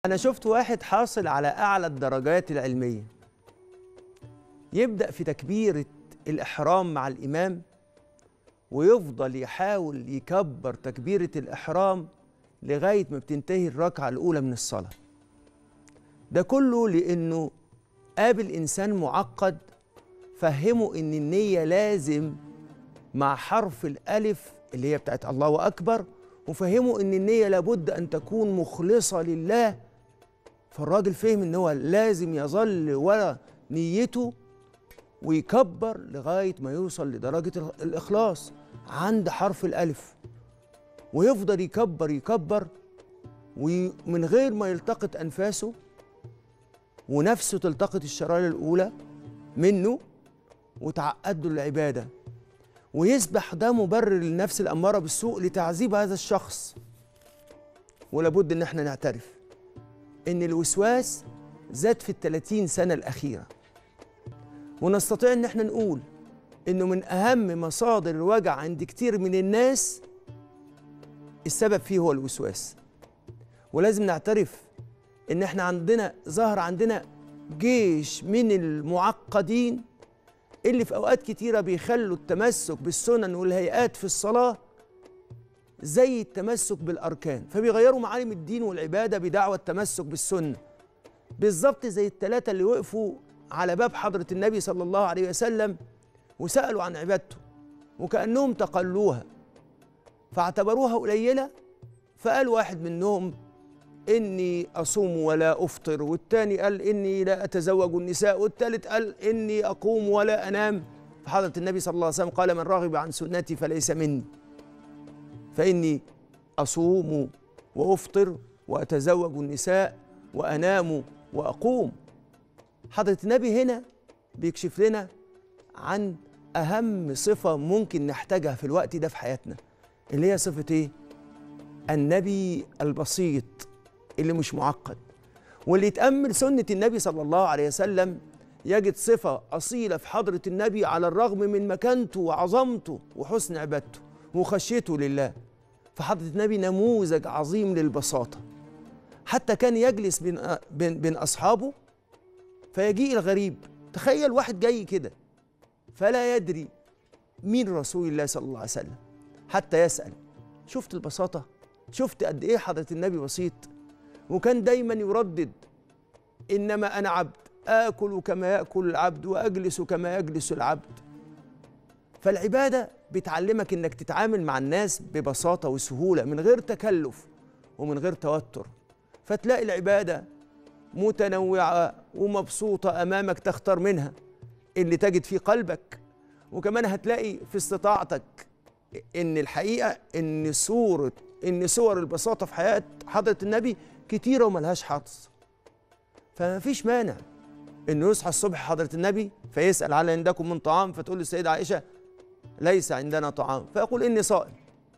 أنا شفت واحد حاصل على أعلى الدرجات العلمية يبدأ في تكبيرة الإحرام مع الإمام ويفضل يحاول يكبر تكبيرة الإحرام لغاية ما بتنتهي الركعة الأولى من الصلاة ده كله لأنه قابل إنسان معقد فهمه إن النية لازم مع حرف الألف اللي هي بتاعت الله أكبر وفهمه إن النية لابد أن تكون مخلصة لله فالراجل فهم إن هو لازم يظل ورا نيته ويكبر لغاية ما يوصل لدرجة الإخلاص عند حرف الألف ويفضل يكبر يكبر ومن غير ما يلتقط أنفاسه ونفسه تلتقط الشرايين الأولى منه وتعقد له العبادة ويسبح ده مبرر للنفس الأمارة بالسوء لتعذيب هذا الشخص ولابد إن احنا نعترف إن الوسواس زاد في الثلاثين سنة الأخيرة ونستطيع إن احنا نقول إنه من أهم مصادر الوجع عند كتير من الناس السبب فيه هو الوسواس ولازم نعترف إن احنا عندنا ظهر عندنا جيش من المعقدين اللي في أوقات كتيرة بيخلوا التمسك بالسنن والهيئات في الصلاة زي التمسك بالأركان فبيغيروا معالم الدين والعبادة بدعوى التمسك بالسنة بالظبط زي الثلاثة اللي وقفوا على باب حضرة النبي صلى الله عليه وسلم وسألوا عن عبادته وكأنهم تقلوها فاعتبروها قليلة فقال واحد منهم إني أصوم ولا أفطر والتاني قال إني لا أتزوج النساء والتالت قال إني أقوم ولا أنام فحضرة النبي صلى الله عليه وسلم قال من رغب عن سنتي فليس مني فإني أصوم وأفطر وأتزوج النساء وأنام وأقوم حضرة النبي هنا بيكشف لنا عن أهم صفة ممكن نحتاجها في الوقت ده في حياتنا اللي هي صفة إيه؟ النبي البسيط اللي مش معقد واللي يتأمل سنة النبي صلى الله عليه وسلم يجد صفة أصيلة في حضرة النبي على الرغم من مكانته وعظمته وحسن عبادته وخشيته لله فحضرة النبي نموذج عظيم للبساطة حتى كان يجلس بين, بين, بين أصحابه فيجيء الغريب تخيل واحد جاي كده فلا يدري مين رسول الله صلى الله عليه وسلم حتى يسأل شفت البساطة شفت قد إيه حضرة النبي بسيط وكان دايما يردد إنما أنا عبد آكل كما يأكل العبد وأجلس كما يجلس العبد فالعبادة بتعلمك إنك تتعامل مع الناس ببساطة وسهولة من غير تكلف ومن غير توتر فتلاقي العبادة متنوعة ومبسوطة أمامك تختار منها اللي تجد في قلبك وكمان هتلاقي في استطاعتك إن الحقيقة إن صورة إن صور البساطة في حياة حضرة النبي كتيرة وملهاش حدس فما فيش مانع إنه يصحى الصبح حضرة النبي فيسأل على عندكم من طعام فتقول السيدة عائشة ليس عندنا طعام فيقول إني صائم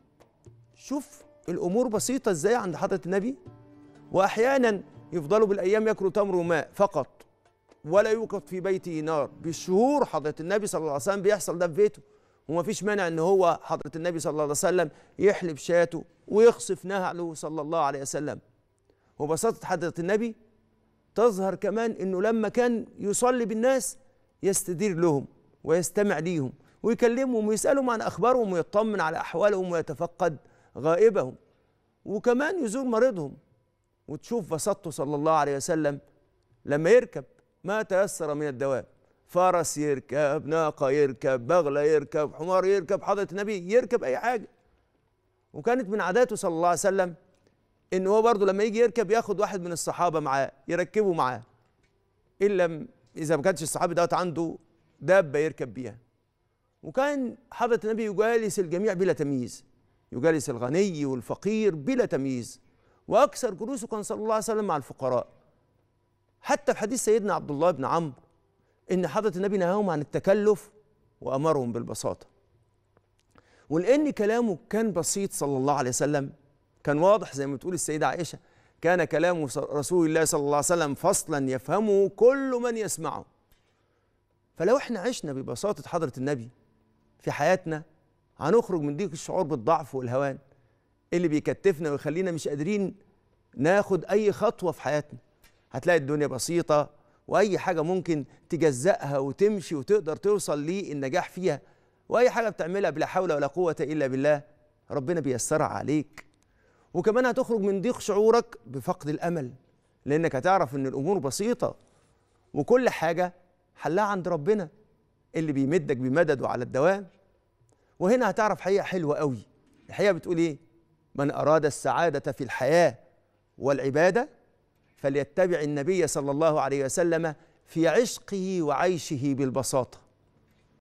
شوف الأمور بسيطة إزاي عند حضرة النبي وأحيانا يفضلوا بالأيام ياكلوا تمر وماء فقط ولا يوقد في بيته نار بالشهور حضرة النبي صلى الله عليه وسلم بيحصل ده في بيته وما فيش مانع ان هو حضرة النبي صلى الله عليه وسلم يحلب شاته ويخصف نهله صلى الله عليه وسلم وبساطة حضرة النبي تظهر كمان انه لما كان يصلي بالناس يستدير لهم ويستمع ليهم ويكلمهم ويسألهم عن أخبارهم ويطمن على أحوالهم ويتفقد غائبهم وكمان يزور مريضهم وتشوف بساطته صلى الله عليه وسلم لما يركب ما تيسر من الدواب فرس يركب ناقة يركب بغلة يركب حمار يركب حضرة النبي يركب أي حاجة وكانت من عاداته صلى الله عليه وسلم إن هو برضه لما يجي يركب ياخد واحد من الصحابة معاه يركبه معاه إلا إذا ما كانش الصحابي دوت عنده دابة يركب بيها وكان حضرة النبي يجالس الجميع بلا تمييز يجالس الغني والفقير بلا تمييز وأكثر جلوسه كان صلى الله عليه وسلم مع الفقراء حتى في حديث سيدنا عبد الله بن عمرو ان حضره النبي نهاهم عن التكلف وامرهم بالبساطه ولان كلامه كان بسيط صلى الله عليه وسلم كان واضح زي ما بتقول السيده عائشه كان كلام رسول الله صلى الله عليه وسلم فصلا يفهمه كل من يسمعه فلو احنا عشنا ببساطه حضره النبي في حياتنا هنخرج من ضيق الشعور بالضعف والهوان اللي بيكتفنا ويخلينا مش قادرين ناخد اي خطوه في حياتنا هتلاقي الدنيا بسيطه واي حاجه ممكن تجزأها وتمشي وتقدر توصل للنجاح فيها واي حاجه بتعملها بلا حول ولا قوه الا بالله ربنا بيسرها عليك وكمان هتخرج من ضيق شعورك بفقد الامل لانك هتعرف ان الامور بسيطه وكل حاجه حلها عند ربنا اللي بيمدك بمدده على الدوام وهنا هتعرف حقيقه حلوه قوي الحقيقه بتقول ايه من اراد السعاده في الحياه والعباده فليتبع النبي صلى الله عليه وسلم في عشقه وعيشه بالبساطه